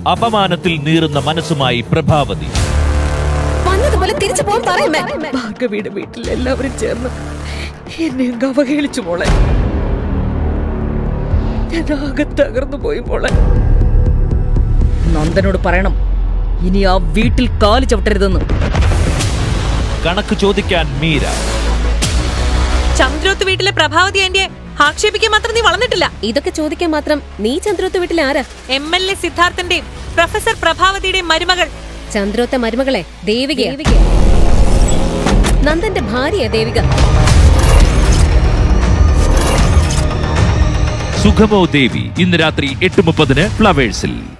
അപമാനത്തിൽ നീറുന്ന മനസ്സുമായി പ്രഭാവതി വന്നതുപോലെ തിരിച്ചു പോകാൻ പറയുമേ ഭാർഗവിയുടെ വീട്ടിൽ എല്ലാവരും ചേർന്ന് എന്നെ അങ്ങ് അവഹേളിച്ചു മോളെ ഞാൻ ആകെ തകർന്നു പോയി മോളെ നന്ദനോട് പറയണം ഇനി ആ വീട്ടിൽ കാല് ചവിട്ടരുതെന്ന് കണക്ക് ചോദിക്കാൻ മീര ചന്ദ്രോത്ത് വീട്ടിലെ പ്രഭാവതി ആന്റിയെ ആക്ഷേപിക്കാൻ മാത്രം നീ വളർന്നിട്ടില്ല ഇതൊക്കെ ചോദിക്കാൻ മാത്രം നീ ചന്ദ്രോത്ത് വീട്ടിൽ ആരാ എം എൽ എ സിദ്ധാർത്ഥന്റെയും പ്രൊഫസർ പ്രഭാവതിയുടെയും മരുമകൾ ചന്ദ്രോത്ത മരുമകളെ ദേവിക നന്ദന്റെ ഭാര്യ ദേവിക സുഖമോ ദേവി ഇന്ന് രാത്രി എട്ട് മുപ്പതിന് ഫ്ലവേഴ്സിൽ